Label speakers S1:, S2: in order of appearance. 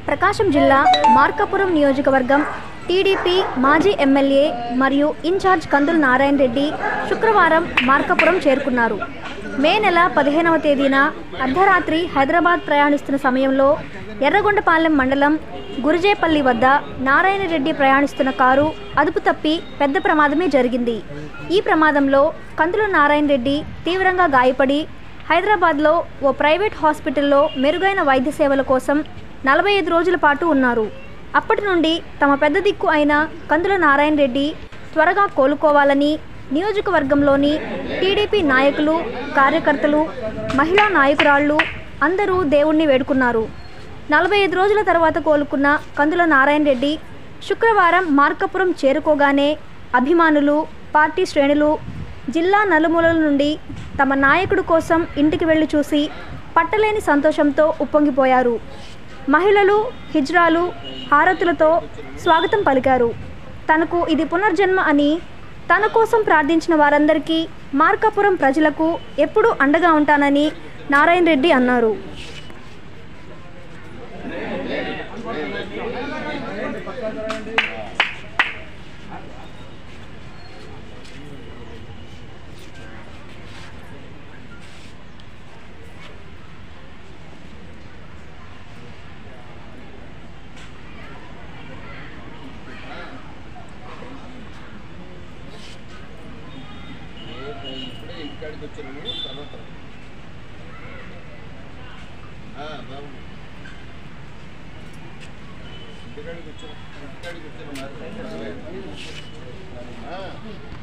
S1: ప్రకాశం జిల్లా మార్కాపురం నియోజకవర్గం టీడీపీ మాజీ ఎమ్మెల్యే మరియు ఇన్ఛార్జ్ కందుల నారాయణ రెడ్డి శుక్రవారం మార్కాపురం చేరుకున్నారు మే నెల పదిహేనవ తేదీన అర్ధరాత్రి హైదరాబాద్ ప్రయాణిస్తున్న సమయంలో ఎర్రగొండపాలెం మండలం గురిజేపల్లి వద్ద నారాయణ రెడ్డి ప్రయాణిస్తున్న కారు అదుపు తప్పి పెద్ద ప్రమాదమే జరిగింది ఈ ప్రమాదంలో కందుల నారాయణ రెడ్డి తీవ్రంగా గాయపడి హైదరాబాద్లో ఓ ప్రైవేట్ హాస్పిటల్లో మెరుగైన వైద్య సేవల కోసం నలభై ఐదు రోజుల పాటు ఉన్నారు అప్పటి నుండి తమ పెద్ద దిక్కు అయిన కందుల నారాయణ రెడ్డి త్వరగా కోలుకోవాలని నియోజకవర్గంలోని టీడీపీ నాయకులు కార్యకర్తలు మహిళా నాయకురాళ్ళు అందరూ దేవుణ్ణి వేడుకున్నారు నలభై ఐదు రోజుల తర్వాత కోలుకున్న కందుల నారాయణ రెడ్డి శుక్రవారం మార్కపురం చేరుకోగానే అభిమానులు పార్టీ శ్రేణులు జిల్లా నలుమూలల నుండి తమ నాయకుడు కోసం ఇంటికి వెళ్ళి చూసి పట్టలేని సంతోషంతో ఉప్పొంగిపోయారు మహిళలు హిజ్రాలు హారతులతో స్వాగతం పలికారు తనకు ఇది పునర్జన్మ అని తన కోసం ప్రార్థించిన వారందరికీ మార్కాపురం ప్రజలకు ఎప్పుడూ అండగా ఉంటానని నారాయణ రెడ్డి అన్నారు
S2: ఇప్పుడే ఇంటికాడికి వచ్చాను తర్వాత ఆ, బాబు ఇంటికాడికి వచ్చాను ఇంటికాడికి వచ్చాను మరి. ఆ,